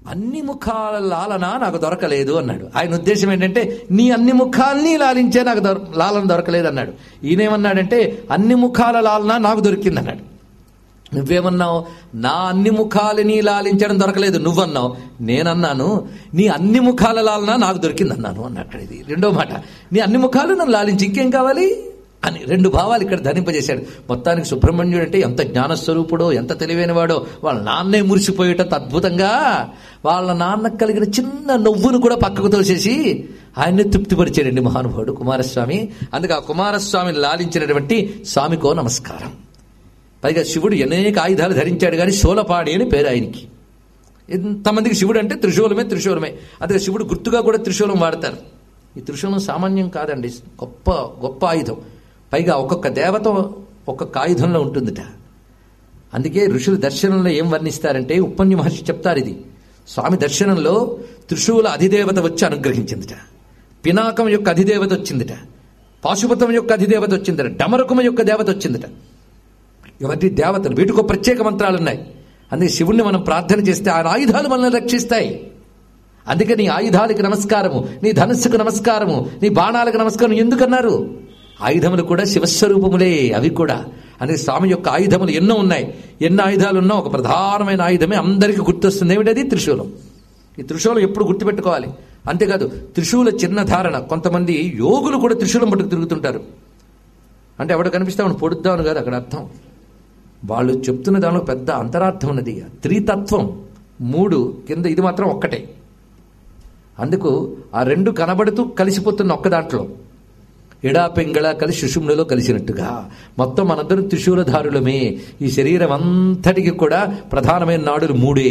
అన్ని ముఖాల లాలన నాకు దొరకలేదు అన్నాడు ఆయన ఉద్దేశం ఏంటంటే నీ అన్ని ముఖాల్ని లాలించే నాకు దొర లాలన దొరకలేదు అన్నాడు ఈయనేమన్నాడంటే అన్ని ముఖాల లాలన నాకు దొరికింది అన్నాడు నువ్వేమన్నావు నా అన్ని ముఖాలని లాలించడం దొరకలేదు నువ్వన్నావు నేనన్నాను నీ అన్ని ముఖాల లాలన నాకు దొరికింది అన్నాను అన్నట్టు ఇది రెండో మాట నీ అన్ని ముఖాలు నన్ను లాలించి ఇంకేం కావాలి అని రెండు భావాలు ఇక్కడ ధనింపజేశాడు మొత్తానికి సుబ్రహ్మణ్యుడు అంటే ఎంత జ్ఞానస్వరూపుడో ఎంత తెలివైనవాడో వాళ్ళ నాన్నే మురిసిపోయేటంత అద్భుతంగా వాళ్ళ నాన్నకు కలిగిన చిన్న నవ్వును కూడా పక్కకు తోసేసి ఆయన్ని తృప్తిపరిచాడండి మహానుభావుడు కుమారస్వామి అందుకే ఆ కుమారస్వామిని లాలించినటువంటి స్వామికో నమస్కారం పైగా శివుడు అనేక ఆయుధాలు ధరించాడు కానీ శూలపాడి అని పేరు ఆయనకి ఎంతమందికి శివుడు అంటే త్రిశూలమే త్రిశూలమే అదే శివుడు గుర్తుగా కూడా త్రిశూలం వాడతారు ఈ త్రిశూలం సామాన్యం కాదండి గొప్ప గొప్ప ఆయుధం పైగా ఒక్కొక్క దేవత ఒక్కొక్క ఆయుధంలో ఉంటుందిట అందుకే ఋషుల దర్శనంలో ఏం వర్ణిస్తారంటే ఉప్పన్య మహర్షి చెప్తారు ఇది స్వామి దర్శనంలో త్రిశూల అధిదేవత వచ్చి అనుగ్రహించిందిట పినాకం యొక్క అధిదేవత వచ్చిందిట పాశుపతం యొక్క అధిదేవత వచ్చిందిట డమరకం యొక్క దేవత వచ్చిందిట ఇవన్నీ దేవతలు వీటికో ప్రత్యేక మంత్రాలు ఉన్నాయి అందుకే శివుణ్ణి మనం ప్రార్థన చేస్తే ఆయన ఆయుధాలు మనల్ని రక్షిస్తాయి అందుకే నీ ఆయుధాలకి నమస్కారము నీ ధనస్సుకు నమస్కారము నీ బాణాలకు నమస్కారం ఎందుకన్నారు ఆయుధములు కూడా శివస్వరూపములే అవి కూడా అందుకే స్వామి యొక్క ఆయుధములు ఎన్నో ఉన్నాయి ఎన్ని ఆయుధాలు ఉన్నా ఒక ప్రధానమైన ఆయుధమే అందరికీ గుర్తొస్తుంది ఏమిటది త్రిశూలం ఈ త్రిశూలం ఎప్పుడు గుర్తుపెట్టుకోవాలి అంతేకాదు త్రిశూల చిన్న ధారణ కొంతమంది యోగులు కూడా త్రిశూలం పట్టుకు తిరుగుతుంటారు అంటే ఎవడ కనిపిస్తే అవును పొడుద్దామని కాదు అక్కడ అర్థం వాళ్ళు చెప్తున్న దానిలో పెద్ద అంతరార్థం ఉన్నది త్రితత్వం మూడు కింద ఇది మాత్రం ఒక్కటే అందుకు ఆ రెండు కనబడుతూ కలిసిపోతున్న ఒక్క దాంట్లో ఎడా పెంగళ కలిసి సుషుమ్నులో కలిసినట్టుగా మొత్తం మనందరం త్రిశూలధారులమే ఈ శరీరం అంతటికి కూడా ప్రధానమైన నాడులు మూడే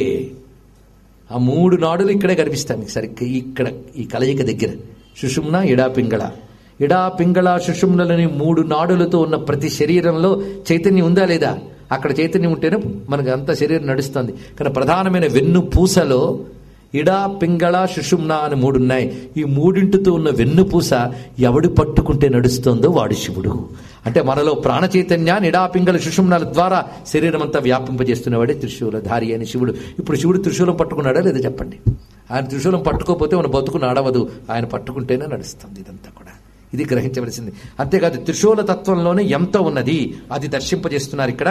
ఆ మూడు నాడులు ఇక్కడే కనిపిస్తాయి మీకు సరిగ్గా ఇక్కడ ఈ కలయిక దగ్గర సుషుమ్న ఇడా పింగళ ఇడా పింగళ సుషుమ్నలని మూడు నాడులతో ఉన్న ప్రతి శరీరంలో చైతన్యం ఉందా లేదా అక్కడ చైతన్యం ఉంటేనే మనకు అంత శరీరం నడుస్తుంది కానీ ప్రధానమైన వెన్ను పూసలో ఇడా పింగళ సుషుమ్న అని మూడు ఉన్నాయి ఈ మూడింటితో ఉన్న వెన్ను పూస ఎవడు పట్టుకుంటే నడుస్తోందో వాడు శివుడు అంటే మనలో ప్రాణ చైతన్యాన్ని ఇడా పింగళ సుషుమ్నాల ద్వారా శరీరం అంతా వ్యాపింపజేస్తున్నవాడే త్రిశూలధారి అని శివుడు ఇప్పుడు శివుడు త్రిశూలం పట్టుకున్నాడా లేదా చెప్పండి ఆయన త్రిశూలం పట్టుకోకపోతే మన బతుకు నడవదు ఆయన పట్టుకుంటేనే నడుస్తుంది ఇదంతా కూడా ఇది గ్రహించవలసింది అంతేకాదు త్రిశూల తత్వంలోనే ఎంత ఉన్నది అది దర్శింపజేస్తున్నారు ఇక్కడ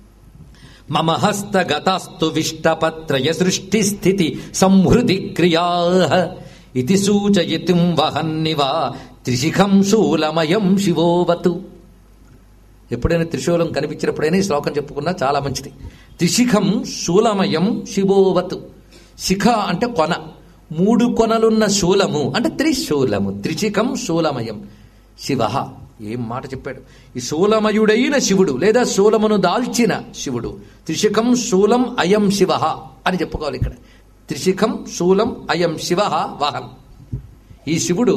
మమ హస్తగతాస్తు విష్టపత్రయ సృష్టి స్థితి సంహృది క్రియా ఇది సూచయితుం వహన్నివా త్రిశిఖం శూలమయం శివోవతు ఎప్పుడైనా త్రిశూలం కనిపించినప్పుడైనా ఈ శ్లోకం చెప్పుకున్నా చాలా మంచిది త్రిశిఖం శూలమయం శివోవతు శిఖ అంటే కొన మూడు కొనలున్న శూలము అంటే త్రిశూలము త్రిశిఖం శూలమయం శివ ఏం మాట చెప్పాడు ఈ శూలమయుడైన శివుడు లేదా శూలమును దాల్చిన శివుడు త్రిశిఖం శూలం అయం శివ అని చెప్పుకోవాలి ఇక్కడ త్రిశిఖం శూలం అయం శివ వహం ఈ శివుడు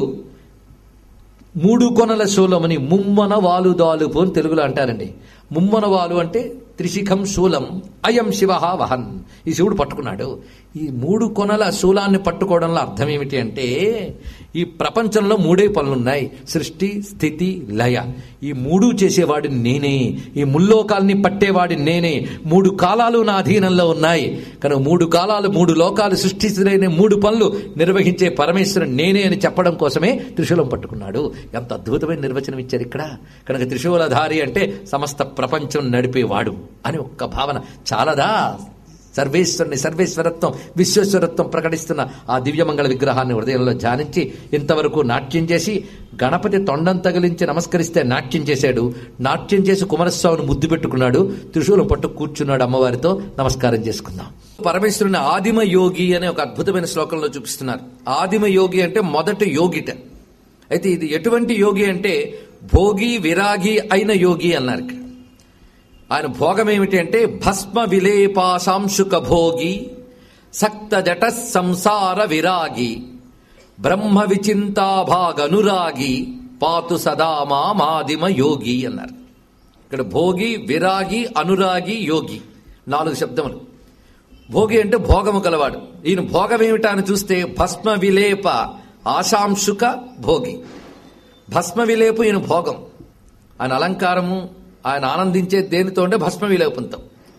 మూడు కొనల శూలమని ముమ్మన వాలు దాలుపు అని తెలుగులో అంటారండి ముమ్మన వాలు అంటే త్రిశిఖం శూలం అయం శివ వహన్ ఈ శివుడు పట్టుకున్నాడు ఈ మూడు కొనల శూలాన్ని పట్టుకోవడంలో అర్థం ఏమిటి అంటే ఈ ప్రపంచంలో మూడే పనులున్నాయి సృష్టి స్థితి లయ ఈ మూడు చేసేవాడిని నేనే ఈ ముల్లోకాల్ని పట్టేవాడిని నేనే మూడు కాలాలు నా అధీనంలో ఉన్నాయి కనుక మూడు కాలాలు మూడు లోకాలు సృష్టిస్తున్న మూడు పనులు నిర్వహించే పరమేశ్వరుడు నేనే అని చెప్పడం కోసమే త్రిశూలం పట్టుకున్నాడు ఎంత అద్భుతమైన నిర్వచనం ఇచ్చారు ఇక్కడ కనుక త్రిశూలధారి అంటే సమస్త ప్రపంచం నడిపేవాడు అని ఒక్క భావన చాలదా సర్వేశ్వరుని సర్వేశ్వరత్వం విశ్వేశ్వరత్వం ప్రకటిస్తున్న ఆ దివ్యమంగళ విగ్రహాన్ని హృదయంలో ధ్యానించి ఇంతవరకు నాట్యం చేసి గణపతి తొండం తగిలించి నమస్కరిస్తే నాట్యం చేశాడు నాట్యం చేసి కుమారస్వామిని ముద్దు పెట్టుకున్నాడు త్రిశూలం పట్టు కూర్చున్నాడు అమ్మవారితో నమస్కారం చేసుకుందాం పరమేశ్వరుని ఆదిమ యోగి అనే ఒక అద్భుతమైన శ్లోకంలో చూపిస్తున్నారు ఆదిమ యోగి అంటే మొదటి యోగిట అయితే ఇది ఎటువంటి యోగి అంటే భోగి విరాగి అయిన యోగి అన్నారు ఇక్కడ ఆయన భోగం ఏమిటి అంటే భస్మ విలేపాశాంశుక భోగి సక్త జట సంసార విరాగి బ్రహ్మ విచింతాభాగనురాగి పాతు సదా మాదిమ యోగి అన్నారు ఇక్కడ భోగి విరాగి అనురాగి యోగి నాలుగు శబ్దములు భోగి అంటే భోగము కలవాడు ఈయన భోగం ఏమిటా అని చూస్తే భస్మ విలేప ఆశాంశుక భోగి భస్మ విలేపు ఈయన భోగం ఆయన అలంకారము ఆయన ఆనందించే దేనితో అంటే భస్మ విలేపంతో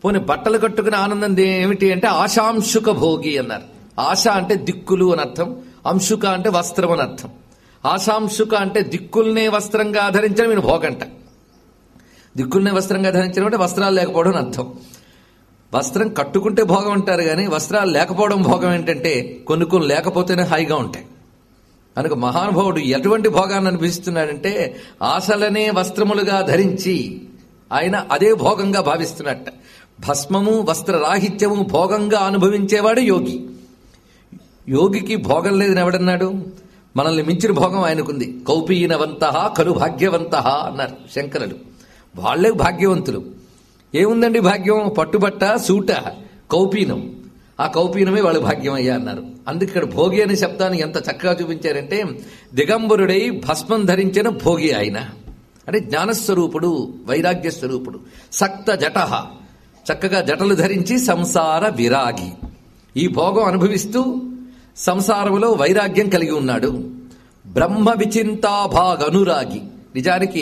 పోనీ బట్టలు కట్టుకునే ఆనందం ఏమిటి అంటే ఆశాంశుక భోగి అన్నారు ఆశ అంటే దిక్కులు అని అర్థం అంశుక అంటే వస్త్రం అని అర్థం ఆశాంశుక అంటే దిక్కుల్నే వస్త్రంగా ధరించడం ఈయన భోగంట దిక్కుల్నే వస్త్రంగా ధరించడం అంటే వస్త్రాలు లేకపోవడం అని అర్థం వస్త్రం కట్టుకుంటే భోగం అంటారు కానీ వస్త్రాలు లేకపోవడం భోగం ఏంటంటే కొన్ని కొన్ని లేకపోతేనే హాయిగా ఉంటాయి కనుక మహానుభావుడు ఎటువంటి భోగాన్ని అనిపిస్తున్నాడంటే ఆశలనే వస్త్రములుగా ధరించి ఆయన అదే భోగంగా భావిస్తున్నట్ట భస్మము వస్త్రరాహిత్యము భోగంగా అనుభవించేవాడు యోగి యోగికి భోగం లేదని ఎవడన్నాడు మనల్ని మించిన భోగం ఆయనకుంది కౌపీనవంత కలు భాగ్యవంత అన్నారు శంకరులు వాళ్లే భాగ్యవంతులు ఏముందండి భాగ్యం పట్టుబట్ట సూట కౌపీనం ఆ కౌపీనమే వాళ్ళు భాగ్యం అయ్యా అన్నారు అందుకే ఇక్కడ భోగి అనే శబ్దాన్ని ఎంత చక్కగా చూపించారంటే దిగంబరుడై భస్మం ధరించిన భోగి ఆయన అంటే జ్ఞానస్వరూపుడు వైరాగ్య స్వరూపుడు సక్త జటహ చక్కగా జటలు ధరించి సంసార విరాగి ఈ భోగం అనుభవిస్తూ సంసారములో వైరాగ్యం కలిగి ఉన్నాడు బ్రహ్మ విచింతాభాగ్ అనురాగి నిజానికి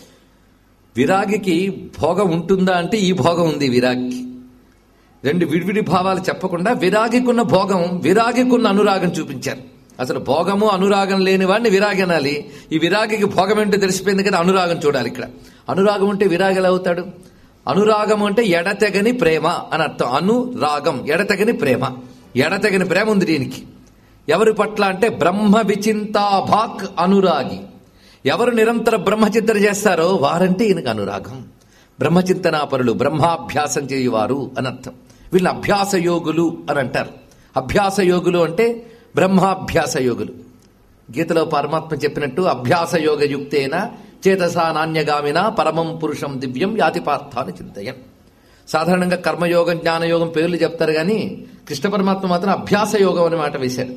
విరాగికి భోగం ఉంటుందా అంటే ఈ భోగం ఉంది విరాగికి రెండు విడివిడి భావాలు చెప్పకుండా విరాగికున్న భోగం విరాగికున్న అనురాగం చూపించారు అసలు భోగము అనురాగం లేని వాడిని విరాగి అనాలి ఈ విరాగికి భోగం ఏంటో తెలిసిపోయింది కదా అనురాగం చూడాలి ఇక్కడ అనురాగం అంటే విరాగి ఎలా అవుతాడు అనురాగం అంటే ఎడతెగని ప్రేమ అని అర్థం అనురాగం ఎడతెగని ప్రేమ ఎడతెగని ప్రేమ ఉంది దీనికి ఎవరి పట్ల అంటే బ్రహ్మ విచింతాభాక్ అనురాగి ఎవరు నిరంతర బ్రహ్మచింతన చేస్తారో వారంటే ఈయనకు అనురాగం బ్రహ్మచింతనాపరులు బ్రహ్మాభ్యాసం చేయువారు అని అర్థం వీళ్ళు అభ్యాస యోగులు అని అంటారు అభ్యాస యోగులు అంటే బ్రహ్మాభ్యాస యోగులు గీతలో పరమాత్మ చెప్పినట్టు అభ్యాస యోగ యుక్తేన చేతసా నాణ్యగామిన పరమం పురుషం దివ్యం యాతి పార్థాన్ని చింతయం సాధారణంగా కర్మయోగం జ్ఞానయోగం పేర్లు చెప్తారు కానీ కృష్ణ పరమాత్మ మాత్రం అభ్యాస యోగం అనే మాట వేశారు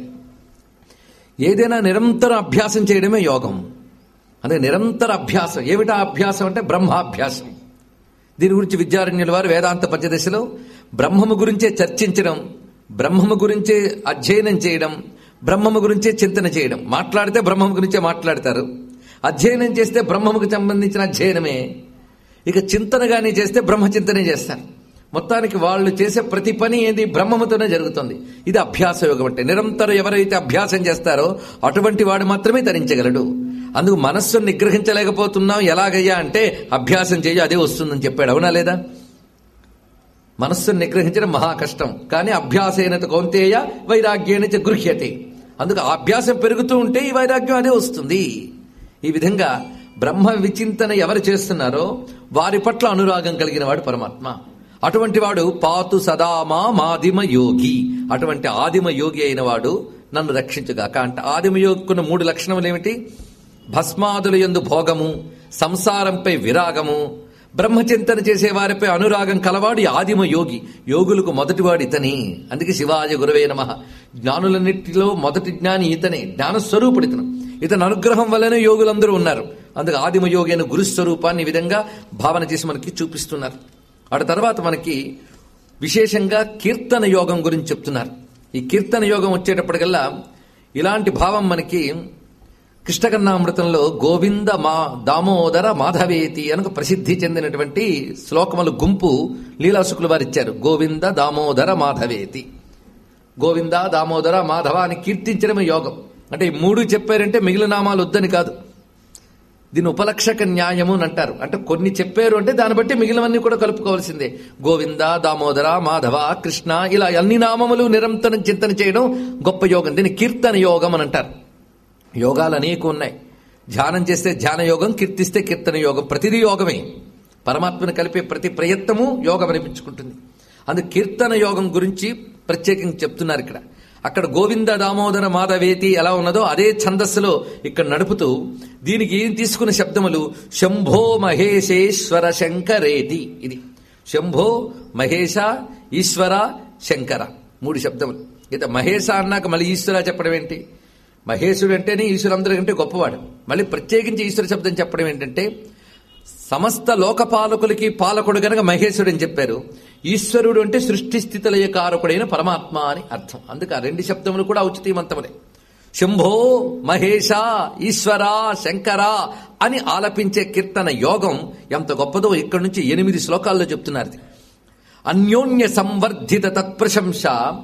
ఏదైనా నిరంతరం అభ్యాసం చేయడమే యోగం అందుకే నిరంతర అభ్యాసం ఏమిటా అభ్యాసం అంటే బ్రహ్మాభ్యాసం దీని గురించి విద్యారణ్యుల వారు వేదాంత పద్యదశలో బ్రహ్మము గురించే చర్చించడం బ్రహ్మము గురించే అధ్యయనం చేయడం బ్రహ్మము గురించే చింతన చేయడం మాట్లాడితే బ్రహ్మము గురించే మాట్లాడతారు అధ్యయనం చేస్తే బ్రహ్మముకు సంబంధించిన అధ్యయనమే ఇక చింతనగానే చేస్తే బ్రహ్మచింతనే చేస్తారు మొత్తానికి వాళ్ళు చేసే ప్రతి పని ఏంది బ్రహ్మముతోనే జరుగుతుంది ఇది అభ్యాస యోగం అంటే నిరంతరం ఎవరైతే అభ్యాసం చేస్తారో అటువంటి వాడు మాత్రమే తరించగలడు అందుకు మనస్సును నిగ్రహించలేకపోతున్నాం ఎలాగయ్యా అంటే అభ్యాసం చేయ అదే వస్తుందని చెప్పాడు అవునా లేదా మనస్సును నిగ్రహించడం మహా కష్టం కానీ అభ్యాసేనత కౌంతేయ వైరాగ్యేన చ గృహ్యతే అందుకు ఆ అభ్యాసం పెరుగుతూ ఉంటే ఈ వైరాగ్యం అదే వస్తుంది ఈ విధంగా బ్రహ్మ విచింతన ఎవరు చేస్తున్నారో వారి పట్ల అనురాగం కలిగిన వాడు పరమాత్మ అటువంటి వాడు పాతు సదామా మాదిమ యోగి అటువంటి ఆదిమ యోగి అయిన వాడు నన్ను రక్షించుగాక అంటే ఆదిమ యోగికున్న మూడు లక్షణములు ఏమిటి భస్మాదుల యందు భోగము సంసారంపై విరాగము బ్రహ్మచింతన చేసే వారిపై అనురాగం కలవాడు ఈ ఆదిమ యోగి యోగులకు మొదటివాడు ఇతని అందుకే శివాజ గురవే నమ జ్ఞానులన్నిటిలో మొదటి జ్ఞాని ఇతనే జ్ఞానస్వరూపుడు ఇతను ఇతని అనుగ్రహం వల్లనే యోగులందరూ ఉన్నారు అందుకే ఆదిమ యోగి అయిన గురుస్వరూపాన్ని ఈ విధంగా భావన చేసి మనకి చూపిస్తున్నారు అటు తర్వాత మనకి విశేషంగా కీర్తన యోగం గురించి చెప్తున్నారు ఈ కీర్తన యోగం వచ్చేటప్పటికల్లా ఇలాంటి భావం మనకి కృష్ణకన్నామృతంలో గోవింద మా దామోదర మాధవేతి అనకు ప్రసిద్ధి చెందినటువంటి శ్లోకముల గుంపు లీలాసుకుల వారు ఇచ్చారు గోవింద దామోదర మాధవేతి గోవింద దామోదర మాధవ అని కీర్తించడమే యోగం అంటే ఈ మూడు చెప్పారంటే మిగిలిన నామాలు వద్దని కాదు దీన్ని ఉపలక్షక న్యాయము అని అంటారు అంటే కొన్ని చెప్పారు అంటే దాన్ని బట్టి మిగిలినవన్నీ కూడా కలుపుకోవాల్సిందే గోవింద దామోదర మాధవ కృష్ణ ఇలా అన్ని నామములు నిరంతరం చింతన చేయడం గొప్ప యోగం దీన్ని కీర్తన యోగం అని అంటారు యోగాలు అనేక ఉన్నాయి ధ్యానం చేస్తే ధ్యాన యోగం కీర్తిస్తే కీర్తన యోగం ప్రతిదీ యోగమే పరమాత్మను కలిపే ప్రతి ప్రయత్నము యోగం అనిపించుకుంటుంది అందుకు కీర్తన యోగం గురించి ప్రత్యేకంగా చెప్తున్నారు ఇక్కడ అక్కడ గోవింద దామోదర మాధవేతి ఎలా ఉన్నదో అదే ఛందస్సులో ఇక్కడ నడుపుతూ దీనికి ఏం తీసుకున్న శబ్దములు శంభో మహేశేశ్వర శంకరేతి ఇది శంభో మహేశ ఈశ్వర శంకర మూడు శబ్దములు ఇత మహేశ అన్నాక మళ్ళీ ఈశ్వర చెప్పడం ఏంటి మహేశుడు అంటేనే ఈశ్వరందరికంటే గొప్పవాడు మళ్ళీ ప్రత్యేకించి ఈశ్వర శబ్దం చెప్పడం ఏంటంటే సమస్త లోకపాలకులకి పాలకుడు గనక మహేశుడు అని చెప్పారు ఈశ్వరుడు అంటే సృష్టి స్థితులయ కారకుడైన పరమాత్మ అని అర్థం అందుకే ఆ రెండు శబ్దములు కూడా ఔచితీమంతములే శంభో మహేశ ఈశ్వర శంకర అని ఆలపించే కీర్తన యోగం ఎంత గొప్పదో ఇక్కడి నుంచి ఎనిమిది శ్లోకాల్లో చెప్తున్నారు ఇది. అన్యోన్య సంవర్ధిత తత్ప్రశంస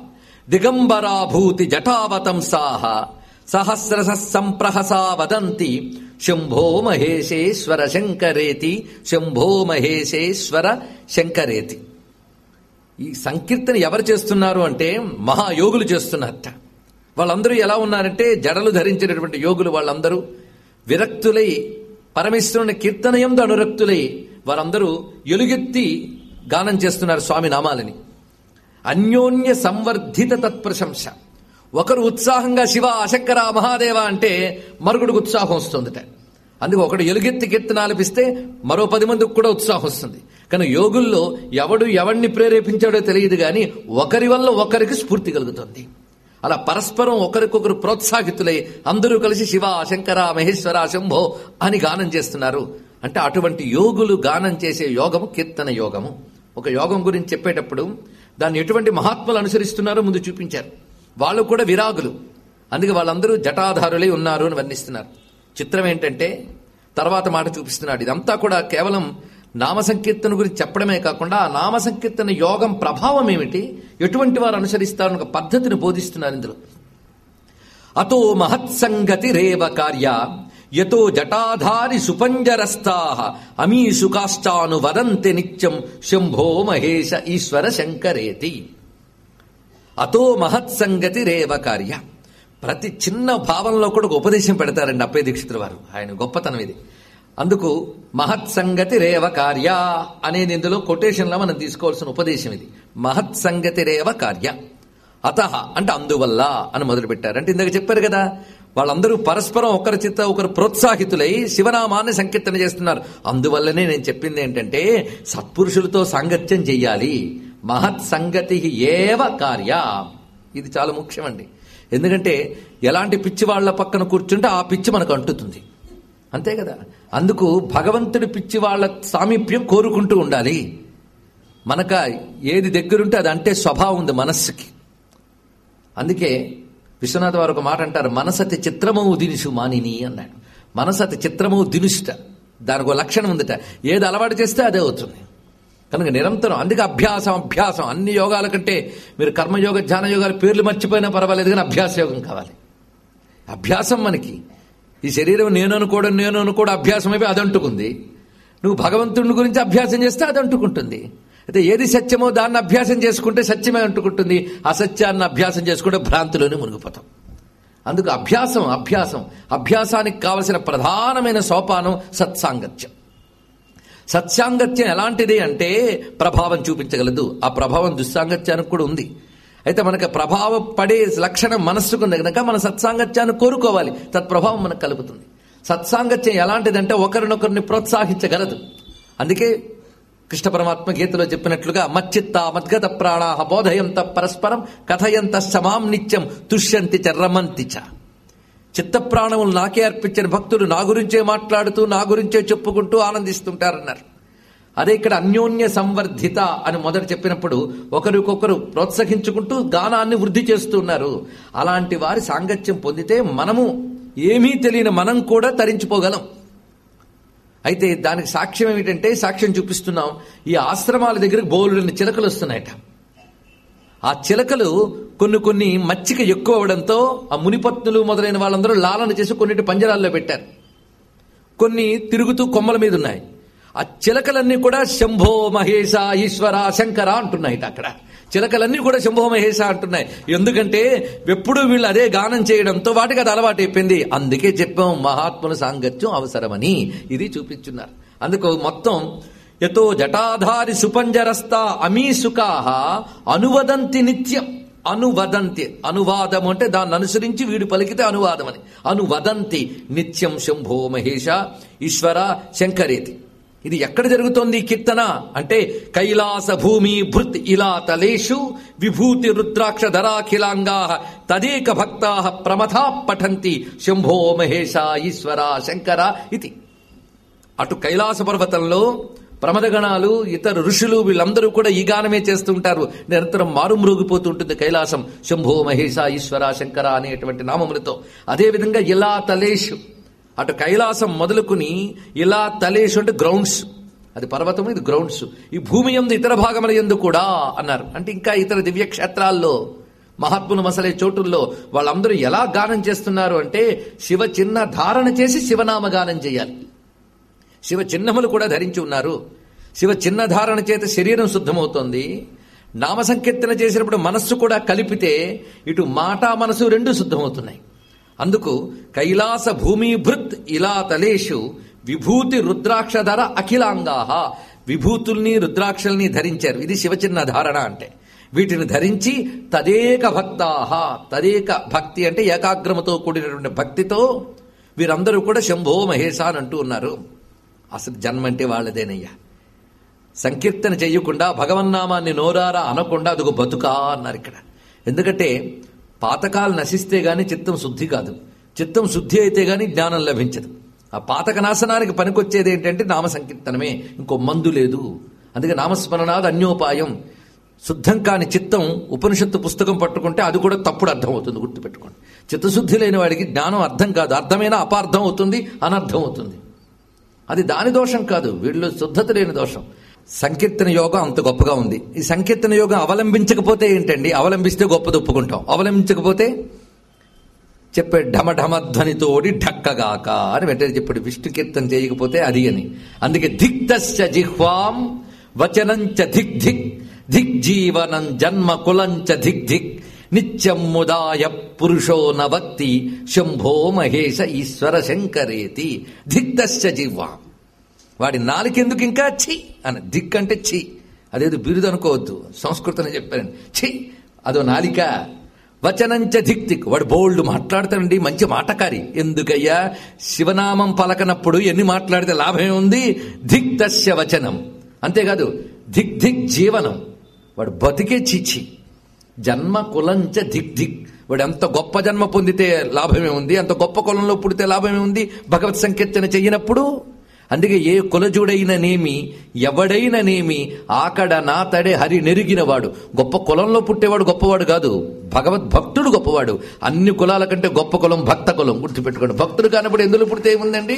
దిగంబరాభూతి జటావతంసాహ సహస్రస సంప్రహసా వదంతి శంభో మహేశేశ్వర శంకరేతి శంభో మహేశేశ్వర శంకరేతి ఈ సంకీర్తన ఎవరు చేస్తున్నారు అంటే మహాయోగులు చేస్తున్నారట వాళ్ళందరూ ఎలా ఉన్నారంటే జడలు ధరించినటువంటి యోగులు వాళ్ళందరూ విరక్తులై పరమేశ్వరుని కీర్తనయందు అనురక్తులై వారందరూ ఎలుగెత్తి గానం చేస్తున్నారు స్వామి నామాలని అన్యోన్య సంవర్ధిత తత్ప్రశంస ఒకరు ఉత్సాహంగా శివ అశంకర మహాదేవ అంటే మరొకడికి ఉత్సాహం వస్తుందట అందుకు ఒకడు ఎలుగెత్తి కీర్తన ఆలపిస్తే మరో పది మందికి కూడా ఉత్సాహం వస్తుంది కానీ యోగుల్లో ఎవడు ఎవడిని ప్రేరేపించాడో తెలియదు కానీ ఒకరి వల్ల ఒకరికి స్ఫూర్తి కలుగుతుంది అలా పరస్పరం ఒకరికొకరు ప్రోత్సాహితులై అందరూ కలిసి శివ శంకర మహేశ్వర శంభో అని గానం చేస్తున్నారు అంటే అటువంటి యోగులు గానం చేసే యోగము కీర్తన యోగము ఒక యోగం గురించి చెప్పేటప్పుడు దాన్ని ఎటువంటి మహాత్ములు అనుసరిస్తున్నారో ముందు చూపించారు వాళ్ళు కూడా విరాగులు అందుకే వాళ్ళందరూ జటాధారులై ఉన్నారు అని వర్ణిస్తున్నారు చిత్రం ఏంటంటే తర్వాత మాట చూపిస్తున్నాడు ఇదంతా కూడా కేవలం నామ సంకీర్తన గురించి చెప్పడమే కాకుండా ఆ నామ సంకీర్తన యోగం ప్రభావం ఏమిటి ఎటువంటి వారు అనుసరిస్తారని ఒక పద్ధతిని బోధిస్తున్నారు ఇందులో అతో మహత్సంగతి రేవ కార్య యతో జటాధారి సుపంజరస్థా అమీషుకాష్టాను వదంతి నిత్యం శంభో మహేశ ఈశ్వర శంకరేతి అతో మహత్సంగతి రేవ కార్య ప్రతి చిన్న భావంలో కూడా ఒక ఉపదేశం పెడతారండి అప్పయ్య దీక్షితుల వారు ఆయన గొప్పతనం ఇది అందుకు మహత్సంగతి రేవ కార్య అనేది ఇందులో కొటేషన్లో మనం తీసుకోవాల్సిన ఉపదేశం ఇది మహత్సంగతి రేవ కార్య అత అంటే అందువల్ల అని మొదలు పెట్టారు అంటే ఇందాక చెప్పారు కదా వాళ్ళందరూ పరస్పరం ఒకరి చిత్త ఒకరు ప్రోత్సాహితులై శివనామాన్ని సంకీర్తన చేస్తున్నారు అందువల్లనే నేను చెప్పింది ఏంటంటే సత్పురుషులతో సాంగత్యం చెయ్యాలి మహత్ సంగతి ఏవ కార్య ఇది చాలా ముఖ్యమండి ఎందుకంటే ఎలాంటి పిచ్చి వాళ్ళ పక్కన కూర్చుంటే ఆ పిచ్చి మనకు అంటుతుంది అంతే కదా అందుకు భగవంతుడి పిచ్చి వాళ్ళ సామీప్యం కోరుకుంటూ ఉండాలి మనక ఏది దగ్గరుంటే అది అంటే స్వభావం ఉంది మనస్సుకి అందుకే విశ్వనాథ్ వారు ఒక మాట అంటారు మనసతి చిత్రమవు దినుసు మానిని అన్నాడు మనసతి చిత్రమవు దినుసుట దానికి ఒక లక్షణం ఉందట ఏది అలవాటు చేస్తే అదే అవుతుంది కనుక నిరంతరం అందుకే అభ్యాసం అభ్యాసం అన్ని యోగాల కంటే మీరు కర్మయోగ ధ్యాన యోగాల పేర్లు మర్చిపోయినా పర్వాలేదు కానీ అభ్యాస యోగం కావాలి అభ్యాసం మనకి ఈ శరీరం నేను అనుకోవడం నేను అనుకోవడం అభ్యాసం అయిపోయి అది అంటుకుంది నువ్వు భగవంతుడి గురించి అభ్యాసం చేస్తే అది అంటుకుంటుంది అయితే ఏది సత్యమో దాన్ని అభ్యాసం చేసుకుంటే సత్యమే అంటుకుంటుంది అసత్యాన్ని అభ్యాసం చేసుకుంటే భ్రాంతిలోనే మునిగిపోతాం అందుకు అభ్యాసం అభ్యాసం అభ్యాసానికి కావలసిన ప్రధానమైన సోపానం సత్సాంగత్యం సత్సాంగత్యం ఎలాంటిది అంటే ప్రభావం చూపించగలదు ఆ ప్రభావం దుస్సాంగత్యానికి కూడా ఉంది అయితే మనకి ప్రభావం పడే లక్షణం మనస్సుకుంది కనుక మన సత్సాంగత్యాన్ని కోరుకోవాలి తత్ప్రభావం మనకు కలుగుతుంది సత్సాంగత్యం ఎలాంటిదంటే ఒకరినొకరిని ప్రోత్సహించగలదు అందుకే కృష్ణ పరమాత్మ గీతలో చెప్పినట్లుగా మచ్చిత్త మద్గత ప్రాణాహ బోధయంత పరస్పరం కథయంత సమాం నిత్యం తుష్యంతి చ రమంతి చ చిత్త ప్రాణములు నాకే అర్పించిన భక్తులు నా గురించే మాట్లాడుతూ నా గురించే చెప్పుకుంటూ ఆనందిస్తుంటారన్నారు అదే ఇక్కడ అన్యోన్య సంవర్ధిత అని మొదట చెప్పినప్పుడు ఒకరికొకరు ప్రోత్సహించుకుంటూ గానాన్ని వృద్ధి చేస్తున్నారు అలాంటి వారి సాంగత్యం పొందితే మనము ఏమీ తెలియని మనం కూడా తరించిపోగలం అయితే దానికి సాక్ష్యం ఏమిటంటే సాక్ష్యం చూపిస్తున్నాం ఈ ఆశ్రమాల దగ్గరకు బోలుడిని చిలకలు వస్తున్నాయట ఆ చిలకలు కొన్ని కొన్ని మచ్చిక ఎక్కువ అవడంతో ఆ మునిపత్నులు మొదలైన వాళ్ళందరూ లాలన చేసి కొన్నిటి పంజరాల్లో పెట్టారు కొన్ని తిరుగుతూ కొమ్మల మీద ఉన్నాయి ఆ చిలకలన్నీ కూడా శంభో మహేశ ఈశ్వర శంకర అంటున్నాయి అక్కడ చిలకలన్నీ కూడా శంభో మహేశ అంటున్నాయి ఎందుకంటే ఎప్పుడు వీళ్ళు అదే గానం చేయడంతో వాటికి అది అలవాటు అయిపోయింది అందుకే చెప్పాం మహాత్ముల సాంగత్యం అవసరమని ఇది చూపించున్నారు అందుకు మొత్తం యతో జటాధారి సుపంజరస్త అమీసుకాహ అనువదంతి నిత్యం అనువదంతి అనువాదం అంటే దాన్ని అనుసరించి వీడు పలికితే అనువాదం అని అనువదంతి నిత్యం శంభో మహేశ ఈశ్వర శంకరేతి ఇది ఎక్కడ జరుగుతోంది ఈ కీర్తన అంటే కైలాస భూమి భృత్ ఇలా తలేషు విభూతి రుద్రాక్ష ధరాఖిలాంగా తదేక భక్తా ప్రమథా పఠంతి శంభో మహేశ ఈశ్వర శంకర ఇది అటు కైలాస పర్వతంలో ప్రమదగణాలు ఇతర ఋషులు వీళ్ళందరూ కూడా ఈ గానమే చేస్తుంటారు నిరంతరం మారుమ్రోగిపోతూ ఉంటుంది కైలాసం శంభో మహేశ ఈశ్వర శంకర అనేటువంటి నామములతో అదేవిధంగా ఇలా తలేషు అటు కైలాసం మొదలుకుని ఇలా తలేషు అంటే గ్రౌండ్స్ అది పర్వతము ఇది గ్రౌండ్స్ ఈ భూమి ఎందు ఇతర భాగముల ఎందు కూడా అన్నారు అంటే ఇంకా ఇతర దివ్య క్షేత్రాల్లో మహాత్ములు మసలే చోటుల్లో వాళ్ళందరూ ఎలా గానం చేస్తున్నారు అంటే శివ చిన్న ధారణ చేసి శివనామ గానం చేయాలి శివ చిహ్నములు కూడా ధరించి ఉన్నారు శివ చిన్న ధారణ చేత శరీరం శుద్ధమవుతోంది నామ సంకీర్తన చేసినప్పుడు మనస్సు కూడా కలిపితే ఇటు మాట మనసు రెండు శుద్ధమవుతున్నాయి అందుకు కైలాస భూమిభృత్ ఇలా తలేషు విభూతి రుద్రాక్షధర అఖిలాంగాహ విభూతుల్ని రుద్రాక్షల్ని ధరించారు ఇది శివచిన్న ధారణ అంటే వీటిని ధరించి తదేక భక్తాహ తదేక భక్తి అంటే ఏకాగ్రమతో కూడినటువంటి భక్తితో వీరందరూ కూడా శంభో మహేశ అని అంటూ ఉన్నారు అసలు జన్మ అంటే వాళ్ళదేనయ్యా సంకీర్తన చేయకుండా భగవన్నామాన్ని నోరారా అనకుండా అదొక బతుకా అన్నారు ఇక్కడ ఎందుకంటే పాతకాలు నశిస్తే గాని చిత్తం శుద్ధి కాదు చిత్తం శుద్ధి అయితే గాని జ్ఞానం లభించదు ఆ పాతక నాశనానికి పనికొచ్చేది ఏంటంటే నామ సంకీర్తనమే ఇంకో మందు లేదు అందుకే నామస్మరణాది అన్యోపాయం శుద్ధం కాని చిత్తం ఉపనిషత్తు పుస్తకం పట్టుకుంటే అది కూడా తప్పుడు అర్థం అవుతుంది గుర్తుపెట్టుకోండి చిత్తశుద్ధి లేని వాడికి జ్ఞానం అర్థం కాదు అర్థమైనా అపార్థం అవుతుంది అనర్థం అవుతుంది అది దాని దోషం కాదు వీళ్ళు శుద్ధత లేని దోషం సంకీర్తన యోగం అంత గొప్పగా ఉంది ఈ సంకీర్తన యోగం అవలంబించకపోతే ఏంటండి అవలంబిస్తే గొప్పది ఒప్పుకుంటాం అవలంబించకపోతే చెప్పే ఢమ ఢమ ధ్వనితోడి ఢక్కగాక అని వెంటనే చెప్పాడు విష్ణు కీర్తన చేయకపోతే అది అని అందుకే ధిక్తశ్చ జిహ్వాం వచనంచ ధిక్ ధిక్ ధిక్ జీవనం జన్మ కులంచ ధిక్ ధిక్ నిత్యం ముదాయ పురుషో నవక్తి శంభో మహేశ ఈశ్వర శంకరేతి ధిక్తశ్చ జిహ్వాం వాడి నాలుకెందుకు ఇంకా ఛీ అని దిక్ అంటే ఛీ అదేదో బిరుదు అనుకోవద్దు సంస్కృతం చెప్పారండి ఛీ అదో నాలిక వచనంచ ధిక్ దిక్ వాడు బోల్డ్ మాట్లాడతాడండి మంచి మాటకారి ఎందుకయ్యా శివనామం పలకనప్పుడు ఎన్ని మాట్లాడితే లాభమే ఉంది ధిక్ తస్య వచనం అంతేకాదు ధిక్ ధిక్ జీవనం వాడు బతికే చీచి జన్మ కులంచ ధిక్ ధిక్ వాడు ఎంత గొప్ప జన్మ పొందితే లాభమే ఉంది అంత గొప్ప కులంలో పుడితే లాభమే ఉంది భగవత్ సంకీర్తన చెయ్యినప్పుడు అందుకే ఏ కులజుడైననేమి ఎవడైననేమి ఆకడ నాతడే హరి నెరిగినవాడు గొప్ప కులంలో పుట్టేవాడు గొప్పవాడు కాదు భగవద్భక్తుడు గొప్పవాడు అన్ని కులాల కంటే గొప్ప కులం భక్త కులం గుర్తుపెట్టుకోండి భక్తుడు కానప్పుడు ఎందులో పుడితే ఏముందండి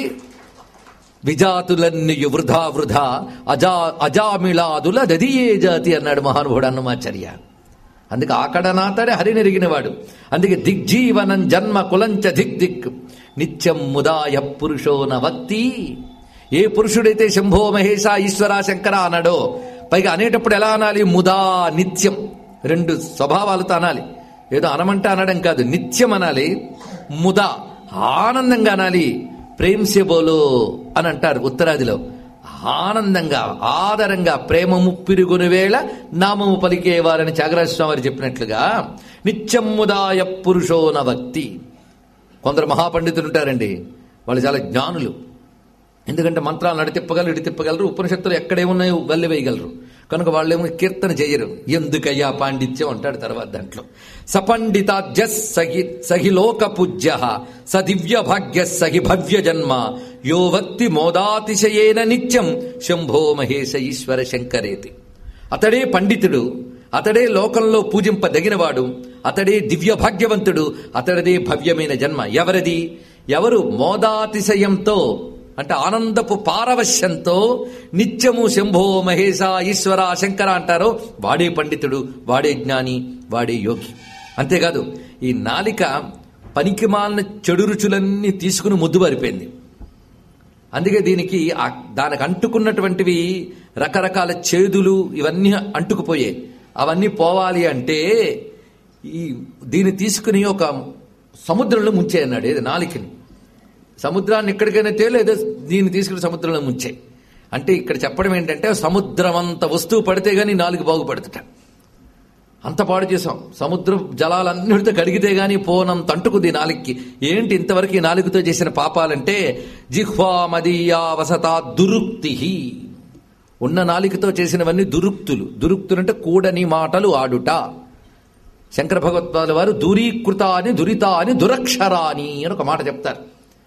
విజాతులన్నీ వృధా వృధా అజా అజామిళాదుల దదియే జాతి అన్నాడు మహానుభుడు అన్నమాచార్య అందుకే ఆకడ నాతడే హరి నెరిగినవాడు అందుకే దిగ్జీవనం జన్మ కులంచ దిక్ దిక్ నిత్యం ముదాయ పురుషో నవక్తి ఏ పురుషుడైతే శంభో మహేశ ఈశ్వర శంకర అన్నాడో పైగా అనేటప్పుడు ఎలా అనాలి ముదా నిత్యం రెండు స్వభావాలతో అనాలి ఏదో అనమంటే అనడం కాదు నిత్యం అనాలి ముదా ఆనందంగా అనాలి ప్రేమ్సే బోలో అని అంటారు ఉత్తరాదిలో ఆనందంగా ఆదరంగా ప్రేమ ముప్పిరుగుని వేళ నామము పలికేవారని త్యాగరాజ స్వామి వారు చెప్పినట్లుగా నిత్యం ముదాయ పురుషోన భక్తి కొందరు మహాపండితులు ఉంటారండి వాళ్ళు చాలా జ్ఞానులు ఎందుకంటే మంత్రాలు నడి తిప్పగలరు ఇటు తిప్పగలరు ఉపనిషత్తులు ఎక్కడేమున్నాయో గల్లి వేయగలరు కనుక వాళ్ళేమో కీర్తన చేయరు ఎందుకయ్యా పాండిత్యం అంటాడు తర్వాత దాంట్లో సపండితాద్య సహి సహిలోక పూజ్య స దివ్య భాగ్య సహి భవ్య జన్మ యో వక్తి మోదాతిశయేన నిత్యం శంభో మహేశ ఈశ్వర శంకరేతి అతడే పండితుడు అతడే లోకంలో పూజింపదగినవాడు అతడే దివ్య భాగ్యవంతుడు అతడిదే భవ్యమైన జన్మ ఎవరిది ఎవరు మోదాతిశయంతో అంటే ఆనందపు పారవశ్యంతో నిత్యము శంభో మహేశ ఈశ్వర శంకర అంటారో వాడే పండితుడు వాడే జ్ఞాని వాడే యోగి అంతేకాదు ఈ నాలిక పనికిమాలిన చెడు రుచులన్నీ తీసుకుని ముద్దు పారిపోయింది అందుకే దీనికి ఆ- దానికి అంటుకున్నటువంటివి రకరకాల చేదులు ఇవన్నీ అంటుకుపోయాయి అవన్నీ పోవాలి అంటే ఈ దీన్ని తీసుకుని ఒక సముద్రంలో ముంచే అన్నాడు ఏది నాలికని సముద్రాన్ని ఎక్కడికైనా తేలు ఏదో దీన్ని తీసుకుని సముద్రంలో ముంచే అంటే ఇక్కడ చెప్పడం ఏంటంటే సముద్రం అంత వస్తువు పడితే గానీ నాలుగు బాగుపడుతుట అంత పాడు చేసాం సముద్ర జలాలన్నిటితో కడిగితే గాని పోనంత అంటుకుంది నాలుగుకి ఏంటి ఇంతవరకు ఈ నాలుగుతో చేసిన పాపాలంటే జిహ్వా మదీయా వసతా దురుక్తి ఉన్న నాలికతో చేసినవన్నీ దురుక్తులు దురుక్తులు అంటే కూడని మాటలు ఆడుట శంకర భగవత్పాదుల వారు దూరీకృత అని దురిత అని దురక్షరాని అని ఒక మాట చెప్తారు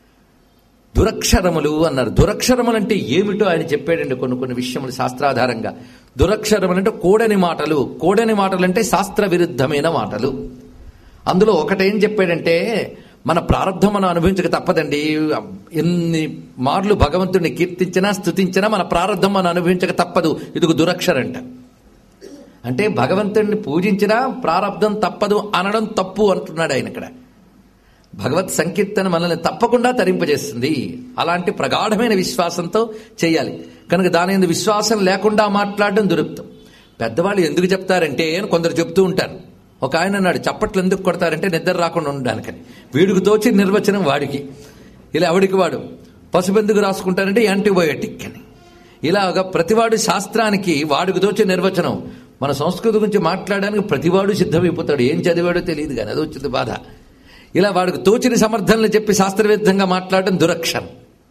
దురక్షరములు అన్నారు దురక్షరములు అంటే ఏమిటో ఆయన చెప్పాడండి కొన్ని కొన్ని విషయములు శాస్త్రాధారంగా దురక్షరములు అంటే కూడని మాటలు కూడని మాటలు అంటే శాస్త్ర విరుద్ధమైన మాటలు అందులో ఒకటేం చెప్పాడంటే మన ప్రారంధం మనం అనుభవించక తప్పదండి ఎన్ని మార్లు భగవంతుడిని కీర్తించినా స్తుతించినా మన ప్రారంధం మనం అనుభవించక తప్పదు ఇదిగో దురక్షరంట అంటే భగవంతుడిని పూజించినా ప్రారంధం తప్పదు అనడం తప్పు అంటున్నాడు ఆయన ఇక్కడ భగవత్ సంకీర్తన మనల్ని తప్పకుండా తరింపజేస్తుంది అలాంటి ప్రగాఢమైన విశ్వాసంతో చేయాలి కనుక దాని మీద విశ్వాసం లేకుండా మాట్లాడడం దురుప్తం పెద్దవాళ్ళు ఎందుకు చెప్తారంటే అని కొందరు చెప్తూ ఉంటారు ఒక ఆయన అన్నాడు చప్పట్లు ఎందుకు కొడతారంటే నిద్ర రాకుండా ఉండడానికని వీడికి తోచి నిర్వచనం వాడికి ఇలా ఎవడికి వాడు పసుపు ఎందుకు రాసుకుంటారంటే యాంటీబయోటిక్ అని ఇలాగ ప్రతివాడు శాస్త్రానికి వాడికి తోచే నిర్వచనం మన సంస్కృతి గురించి మాట్లాడడానికి ప్రతివాడు సిద్ధమైపోతాడు ఏం చదివాడో తెలియదు కానీ అది వచ్చింది బాధ ఇలా వాడికి తోచిన సమర్థనలు చెప్పి శాస్త్రవేద్ధంగా మాట్లాడడం దురక్షరం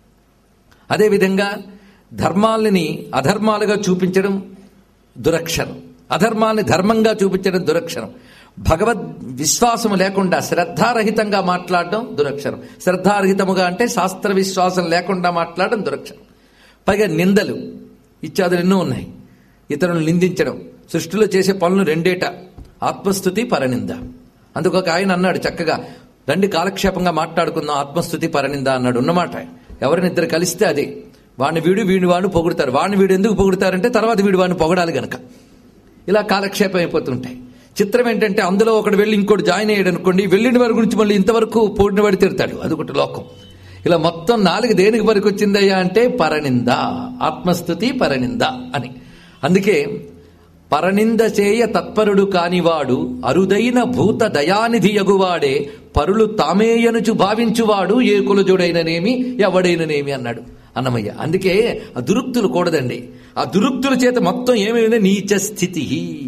అదేవిధంగా ధర్మాలని అధర్మాలుగా చూపించడం దురక్షరం అధర్మాల్ని ధర్మంగా చూపించడం దురక్షరం భగవద్ విశ్వాసము లేకుండా శ్రద్ధారహితంగా మాట్లాడడం దురక్షరం శ్రద్ధారహితముగా అంటే శాస్త్ర విశ్వాసం లేకుండా మాట్లాడడం దురక్షరం పైగా నిందలు ఇత్యాదులు ఎన్నో ఉన్నాయి ఇతరులను నిందించడం సృష్టిలో చేసే పనులు రెండేట ఆత్మస్థుతి పరనింద అందుకు ఒక ఆయన అన్నాడు చక్కగా రండి కాలక్షేపంగా మాట్లాడుకుందాం ఆత్మస్థుతి పరనింద అన్నాడు ఉన్నమాట ఎవరినిద్దరు కలిస్తే అదే వాడిని వీడు వీడిని వాడిని పొగుడతారు వాడిని వీడు ఎందుకు పొగుడతారంటే తర్వాత వీడు వాడిని పొగడాలి గనక ఇలా కాలక్షేపం అయిపోతుంటాయి చిత్రం ఏంటంటే అందులో ఒకడు వెళ్ళి ఇంకోటి జాయిన్ అయ్యాడు అనుకోండి వెళ్ళిన వారి గురించి మళ్ళీ ఇంతవరకు పోడిన వాడి తిడతాడు అదొకటి లోకం ఇలా మొత్తం నాలుగు దేనికి వరకు వచ్చిందయ్యా అంటే పరనింద ఆత్మస్థుతి పరనింద అని అందుకే పరనింద చేయ తత్పరుడు కానివాడు అరుదైన భూత దయానిధి యగువాడే పరులు తామేయనుచు భావించువాడు ఏ కులజుడైననేమి ఎవడైననేమి అన్నాడు అన్నమయ్య అందుకే ఆ దురుక్తులు కూడదండి ఆ దురుక్తుల చేత మొత్తం ఏమైంది నీచ స్థితి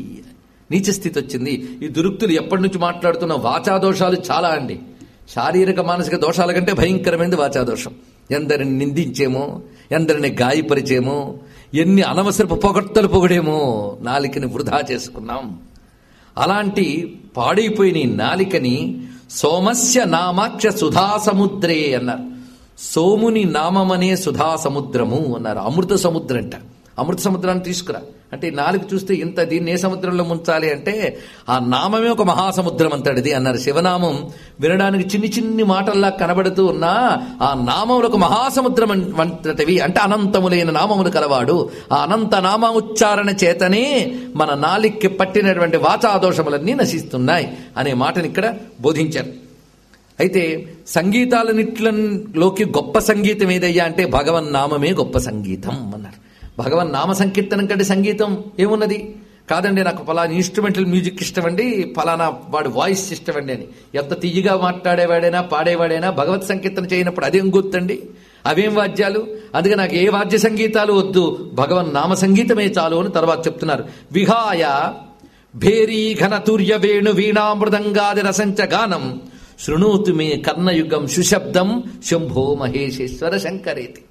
నీచ స్థితి వచ్చింది ఈ దురుక్తులు ఎప్పటి నుంచి మాట్లాడుతున్న వాచా దోషాలు చాలా అండి శారీరక మానసిక దోషాల కంటే భయంకరమైనది వాచాదోషం ఎందరిని నిందించేమో ఎందరిని గాయపరిచేమో ఎన్ని అనవసరపు పొగడ్తలు పొగడేమో నాలికని వృధా చేసుకున్నాం అలాంటి పాడైపోయిన ఈ నాలికని సోమస్య నామాక్ష సుధా సముద్రే అన్నారు సోముని నామమనే సుధా సముద్రము అన్నారు అమృత సముద్రం అంట అమృత సముద్రాన్ని తీసుకురా అంటే ఈ నాలుగు చూస్తే ఇంత దీన్ని ఏ సముద్రంలో ముంచాలి అంటే ఆ నామమే ఒక మహాసముద్రం అంతటిది అన్నారు శివనామం వినడానికి చిన్ని చిన్ని మాటల్లా కనబడుతూ ఉన్నా ఆ నామములు ఒక మహాసముద్రం వంటివి అంటే అనంతములైన నామములు కలవాడు ఆ అనంత నామ ఉచ్చారణ చేతనే మన నాలిక్కి పట్టినటువంటి వాచాదోషములన్నీ నశిస్తున్నాయి అనే మాటని ఇక్కడ బోధించారు అయితే సంగీతాలన్నిట్లలోకి గొప్ప సంగీతం ఏదయ్యా అంటే భగవన్ నామమే గొప్ప సంగీతం అన్నారు భగవన్ నామ సంకీర్తనం కంటే సంగీతం ఏమున్నది కాదండి నాకు ఫలానా ఇన్స్ట్రుమెంటల్ మ్యూజిక్ ఇష్టమండి ఫలానా వాడి వాయిస్ ఇష్టమండి అని ఎంత తీయగా మాట్లాడేవాడైనా పాడేవాడైనా భగవత్ సంకీర్తన చేయనప్పుడు అదేం గుర్తండి అవేం వాద్యాలు అందుకే నాకు ఏ వాద్య సంగీతాలు వద్దు భగవన్ నామ సంగీతమే చాలు అని తర్వాత చెప్తున్నారు విహాయ భేరీ ఘనతూర్య వేణు వీణామృదంగాది రసంచ గానం శృణోతు మే కర్ణయుగం సుశబ్దం శంభో మహేశేశ్వర శంకరేతి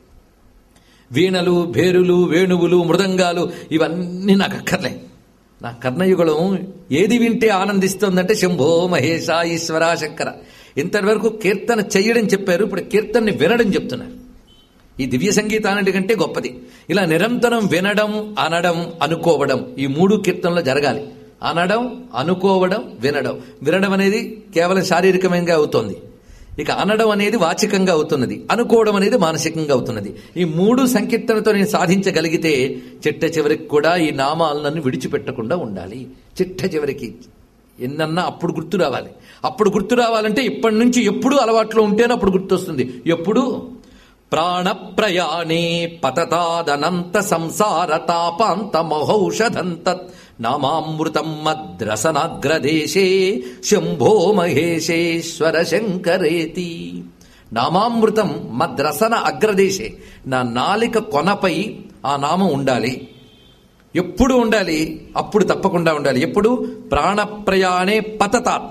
వీణలు భేరులు వేణువులు మృదంగాలు ఇవన్నీ నాకు అక్కర్లే నా కర్ణయుగళం ఏది వింటే ఆనందిస్తోందంటే శంభో మహేశ ఈశ్వర శంకర ఇంతవరకు కీర్తన చెయ్యడం చెప్పారు ఇప్పుడు కీర్తనని వినడం చెప్తున్నారు ఈ దివ్య సంగీతానికి కంటే గొప్పది ఇలా నిరంతరం వినడం అనడం అనుకోవడం ఈ మూడు కీర్తనలో జరగాలి అనడం అనుకోవడం వినడం వినడం అనేది కేవలం శారీరకంగా అవుతోంది ఇక అనడం అనేది వాచికంగా అవుతున్నది అనుకోవడం అనేది మానసికంగా అవుతున్నది ఈ మూడు సంకీర్తనతో నేను సాధించగలిగితే చిట్ట చివరికి కూడా ఈ నామాలను విడిచిపెట్టకుండా ఉండాలి చిట్ట చివరికి ఎన్నన్నా అప్పుడు గుర్తు రావాలి అప్పుడు గుర్తు రావాలంటే ఇప్పటి నుంచి ఎప్పుడు అలవాట్లో ఉంటేనే అప్పుడు గుర్తొస్తుంది ఎప్పుడు ప్రాణప్రయాణే పతతాదనంత సంసార తాపాంత మహౌషధంత నామామృతం మద్రసనాగ్రదేశే శంభో మహేశేశ్వర శంకరేతి నామామృతం మద్రసన అగ్రదేశే నా నాలిక కొనపై ఆ నామం ఉండాలి ఎప్పుడు ఉండాలి అప్పుడు తప్పకుండా ఉండాలి ఎప్పుడు ప్రాణప్రయాణే పతతాత్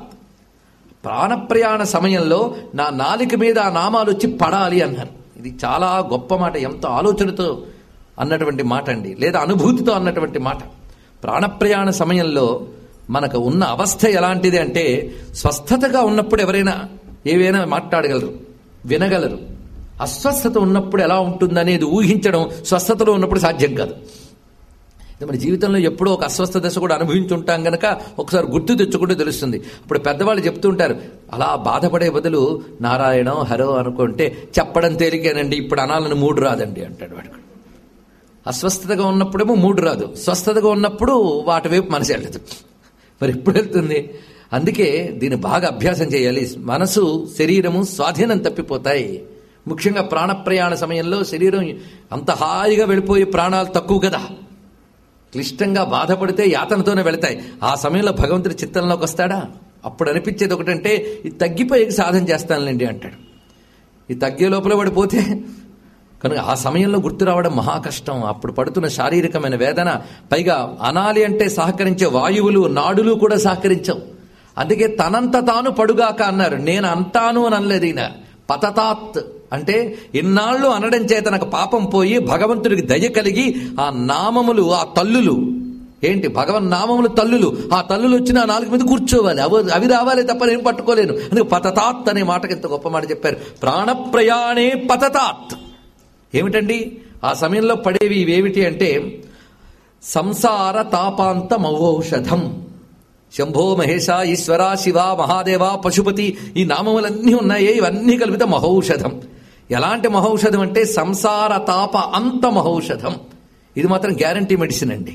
ప్రాణప్రయాణ సమయంలో నా నాలిక మీద ఆ నామాలు వచ్చి పడాలి అన్నారు ఇది చాలా గొప్ప మాట ఎంతో ఆలోచనతో అన్నటువంటి మాట అండి లేదా అనుభూతితో అన్నటువంటి మాట ప్రాణప్రయాణ సమయంలో మనకు ఉన్న అవస్థ ఎలాంటిది అంటే స్వస్థతగా ఉన్నప్పుడు ఎవరైనా ఏవైనా మాట్లాడగలరు వినగలరు అస్వస్థత ఉన్నప్పుడు ఎలా ఉంటుందనేది ఊహించడం స్వస్థతలో ఉన్నప్పుడు సాధ్యం కాదు మన జీవితంలో ఎప్పుడో ఒక అస్వస్థ దశ కూడా అనుభవించుంటాం గనక ఒకసారి గుర్తు తెచ్చుకుంటే తెలుస్తుంది ఇప్పుడు పెద్దవాళ్ళు చెప్తూ ఉంటారు అలా బాధపడే బదులు నారాయణ హరో అనుకుంటే చెప్పడం తేలికేనండి ఇప్పుడు అనాలని మూడు రాదండి అంటాడు వాడు అస్వస్థతగా ఉన్నప్పుడేమో మూడు రాదు స్వస్థతగా ఉన్నప్పుడు వాటి వైపు మనసు వెళ్ళదు మరి ఎప్పుడు వెళ్తుంది అందుకే దీన్ని బాగా అభ్యాసం చేయాలి మనసు శరీరము స్వాధీనం తప్పిపోతాయి ముఖ్యంగా ప్రాణప్రయాణ సమయంలో శరీరం అంత హాయిగా వెళ్ళిపోయే ప్రాణాలు తక్కువ కదా క్లిష్టంగా బాధపడితే యాతనతోనే వెళతాయి ఆ సమయంలో భగవంతుడి చిత్తంలోకి వస్తాడా అప్పుడు అనిపించేది ఒకటంటే ఇది తగ్గిపోయి సాధన చేస్తానులేండి అంటాడు ఈ తగ్గే లోపల పడిపోతే కనుక ఆ సమయంలో గుర్తు రావడం మహా కష్టం అప్పుడు పడుతున్న శారీరకమైన వేదన పైగా అనాలి అంటే సహకరించే వాయువులు నాడులు కూడా సహకరించవు అందుకే తనంత తాను పడుగాక అన్నారు నేను అంటాను అని అనలేదు ఈయన పతతాత్ అంటే ఇన్నాళ్ళు అనడం చేత నాకు పాపం పోయి భగవంతుడికి దయ కలిగి ఆ నామములు ఆ తల్లులు ఏంటి భగవన్ నామములు తల్లులు ఆ తల్లులు వచ్చి నా నాలుగు మీద కూర్చోవాలి అవి అవి రావాలి తప్ప నేను పట్టుకోలేను అందుకే పతతాత్ అనే మాటకి ఎంత గొప్ప మాట చెప్పారు ప్రాణప్రయాణే పతతాత్ ఏమిటండి ఆ సమయంలో పడేవి ఇవేమిటి అంటే సంసార తాపాంత మహౌషధం శంభో మహేశ ఈశ్వర శివ మహాదేవ పశుపతి ఈ నామములన్నీ ఉన్నాయే ఇవన్నీ కలిపితే మహౌషధం ఎలాంటి మహౌషధం అంటే సంసార తాప అంత మహౌషధం ఇది మాత్రం గ్యారంటీ మెడిసిన్ అండి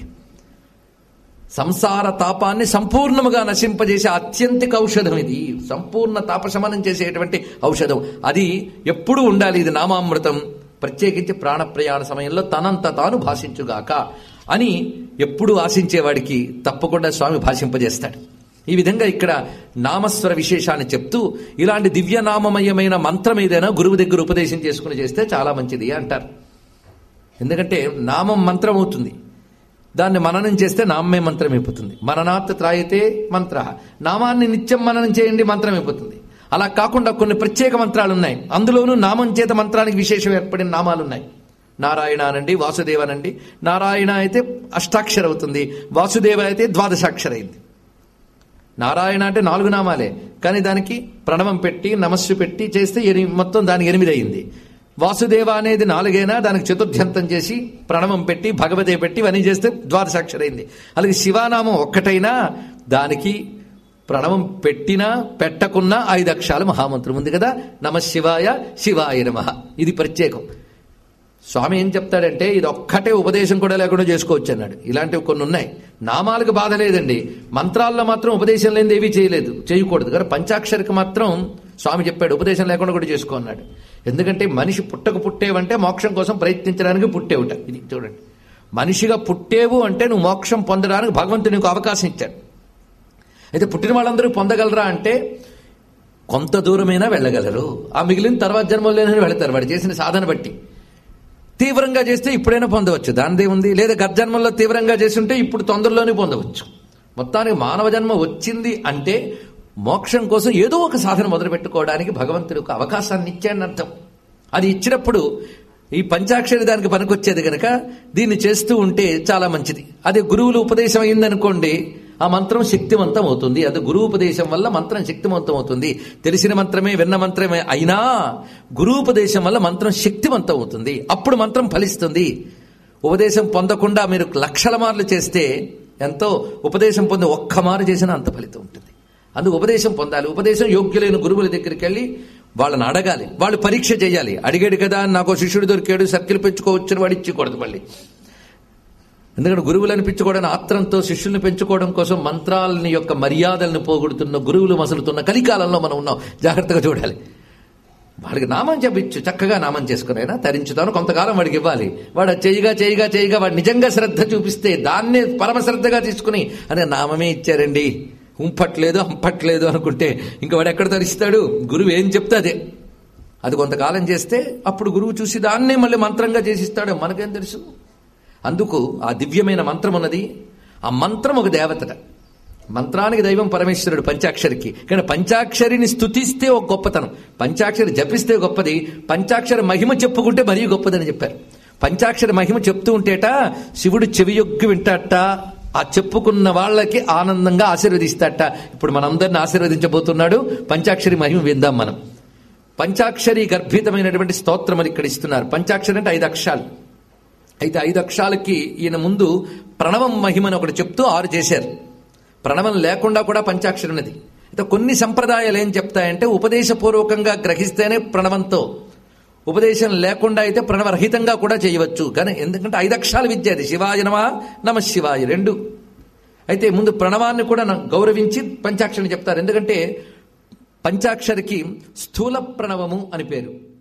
సంసార తాపాన్ని సంపూర్ణముగా నశింపజేసే అత్యంతిక ఔషధం ఇది సంపూర్ణ తాపశమనం చేసేటువంటి ఔషధం అది ఎప్పుడూ ఉండాలి ఇది నామామృతం ప్రత్యేకించి ప్రాణప్రయాణ సమయంలో తనంత తాను భాషించుగాక అని ఎప్పుడు ఆశించేవాడికి తప్పకుండా స్వామి భాషింపజేస్తాడు ఈ విధంగా ఇక్కడ నామస్వర విశేషాన్ని చెప్తూ ఇలాంటి దివ్యనామమయమైన మంత్రం ఏదైనా గురువు దగ్గర ఉపదేశం చేసుకుని చేస్తే చాలా మంచిది అంటారు ఎందుకంటే నామం మంత్రం అవుతుంది దాన్ని మననం చేస్తే నామే మంత్రం అయిపోతుంది మననాత్ త్రాయితే మంత్ర నామాన్ని నిత్యం మననం చేయండి మంత్రం అయిపోతుంది అలా కాకుండా కొన్ని ప్రత్యేక మంత్రాలు ఉన్నాయి అందులోనూ నామం చేత మంత్రానికి విశేషం ఏర్పడిన నామాలు ఉన్నాయి నారాయణ అనండి వాసుదేవ అనండి నారాయణ అయితే అష్టాక్షర అవుతుంది వాసుదేవ అయితే ద్వాదశాక్షర అయింది నారాయణ అంటే నాలుగు నామాలే కానీ దానికి ప్రణవం పెట్టి నమస్సు పెట్టి చేస్తే ఎని మొత్తం దానికి ఎనిమిది అయింది వాసుదేవ అనేది నాలుగైనా దానికి చతుర్థ్యంతం చేసి ప్రణవం పెట్టి భగవతే పెట్టి ఇవన్నీ చేస్తే ద్వాదశాక్షరైంది అలాగే శివానామం ఒక్కటైనా దానికి ప్రణవం పెట్టినా పెట్టకున్నా ఐదు అక్షరాలు మహామంత్రం ఉంది కదా నమ శివాయ శివాయ నమ ఇది ప్రత్యేకం స్వామి ఏం చెప్తాడంటే ఇది ఒక్కటే ఉపదేశం కూడా లేకుండా చేసుకోవచ్చు అన్నాడు ఇలాంటివి కొన్ని ఉన్నాయి నామాలకు బాధ లేదండి మంత్రాల్లో మాత్రం ఉపదేశం లేనిది ఏవీ చేయలేదు చేయకూడదు కానీ పంచాక్షరికి మాత్రం స్వామి చెప్పాడు ఉపదేశం లేకుండా కూడా చేసుకో అన్నాడు ఎందుకంటే మనిషి పుట్టక పుట్టేవంటే మోక్షం కోసం ప్రయత్నించడానికి పుట్టేవుట ఇది చూడండి మనిషిగా పుట్టేవు అంటే నువ్వు మోక్షం పొందడానికి భగవంతుడు నీకు అవకాశం ఇచ్చాడు అయితే పుట్టిన వాళ్ళందరూ పొందగలరా అంటే కొంత దూరమైనా వెళ్ళగలరు ఆ మిగిలిన తర్వాత జన్మలోనే వెళతారు వాడు చేసిన సాధన బట్టి తీవ్రంగా చేస్తే ఇప్పుడైనా పొందవచ్చు దానిదే ఉంది లేదా గత జన్మల్లో తీవ్రంగా చేస్తుంటే ఇప్పుడు తొందరలోనే పొందవచ్చు మొత్తానికి మానవ జన్మ వచ్చింది అంటే మోక్షం కోసం ఏదో ఒక సాధన మొదలు పెట్టుకోవడానికి భగవంతుడు ఒక అవకాశాన్ని ఇచ్చాడని అర్థం అది ఇచ్చినప్పుడు ఈ పంచాక్షరి దానికి పనికొచ్చేది గనక దీన్ని చేస్తూ ఉంటే చాలా మంచిది అదే గురువులు ఉపదేశం అయిందనుకోండి ఆ మంత్రం శక్తివంతం అవుతుంది అది గురువుపదేశం వల్ల మంత్రం శక్తివంతం అవుతుంది తెలిసిన మంత్రమే విన్న మంత్రమే అయినా గురువుపదేశం వల్ల మంత్రం శక్తివంతం అవుతుంది అప్పుడు మంత్రం ఫలిస్తుంది ఉపదేశం పొందకుండా మీరు లక్షల మార్లు చేస్తే ఎంతో ఉపదేశం పొంది ఒక్క మారు చేసినా అంత ఫలితం ఉంటుంది అందుకు ఉపదేశం పొందాలి ఉపదేశం యోగ్యులైన గురువుల దగ్గరికి వెళ్ళి వాళ్ళని అడగాలి వాళ్ళు పరీక్ష చేయాలి అడిగాడు కదా నాకు శిష్యుడు దొరికాడు సర్కిల్ పెంచుకోవచ్చని వాడు ఇచ్చకూడదు మళ్ళీ ఎందుకంటే గురువులను పెంచుకోవడానికి ఆత్రంతో శిష్యుల్ని పెంచుకోవడం కోసం మంత్రాలని యొక్క మర్యాదలను పోగొడుతున్న గురువులు మసలుతున్న కలికాలంలో మనం ఉన్నాం జాగ్రత్తగా చూడాలి వాడికి నామం చెప్పచ్చు చక్కగా నామం చేసుకునైనా తరించుతాను కొంతకాలం వాడికి ఇవ్వాలి వాడు అది చేయగా చేయగా చేయగా వాడు నిజంగా శ్రద్ధ చూపిస్తే దాన్నే పరమ శ్రద్ధగా తీసుకుని అనే నామమే ఇచ్చారండి ఉంపట్లేదు అంపట్లేదు అనుకుంటే ఇంకా వాడు ఎక్కడ తరిస్తాడు గురువు ఏం చెప్తే అదే అది కొంతకాలం చేస్తే అప్పుడు గురువు చూసి దాన్నే మళ్ళీ మంత్రంగా చేసిస్తాడు మనకేం తెలుసు అందుకు ఆ దివ్యమైన మంత్రం ఉన్నది ఆ మంత్రం ఒక దేవతట మంత్రానికి దైవం పరమేశ్వరుడు పంచాక్షరికి కానీ పంచాక్షరిని స్తుతిస్తే ఒక గొప్పతనం పంచాక్షరి జపిస్తే గొప్పది పంచాక్షర మహిమ చెప్పుకుంటే మరీ గొప్పదని చెప్పారు పంచాక్షర మహిమ చెప్తూ ఉంటేట శివుడు చెవియొగ్గి వింటాట ఆ చెప్పుకున్న వాళ్ళకి ఆనందంగా ఆశీర్వదిస్తాట ఇప్పుడు మనందరిని ఆశీర్వదించబోతున్నాడు పంచాక్షరి మహిమ విందాం మనం పంచాక్షరి గర్భితమైనటువంటి స్తోత్రం అని ఇక్కడ ఇస్తున్నారు పంచాక్షరి అంటే ఐదు అక్షరాలు అయితే ఐదు అక్షరాలకి ఈయన ముందు ప్రణవం మహిమని ఒకటి చెప్తూ ఆరు చేశారు ప్రణవం లేకుండా కూడా పంచాక్షరం ఉన్నది అయితే కొన్ని సంప్రదాయాలు ఏం చెప్తాయంటే ఉపదేశపూర్వకంగా గ్రహిస్తేనే ప్రణవంతో ఉపదేశం లేకుండా అయితే ప్రణవరహితంగా కూడా చేయవచ్చు కానీ ఎందుకంటే ఐదు అక్షరాల విద్య అది శివాయ నమ నమ శివాయ రెండు అయితే ముందు ప్రణవాన్ని కూడా నా- గౌరవించి పంచాక్షరిని చెప్తారు ఎందుకంటే పంచాక్షరికి స్థూల ప్రణవము అని పేరు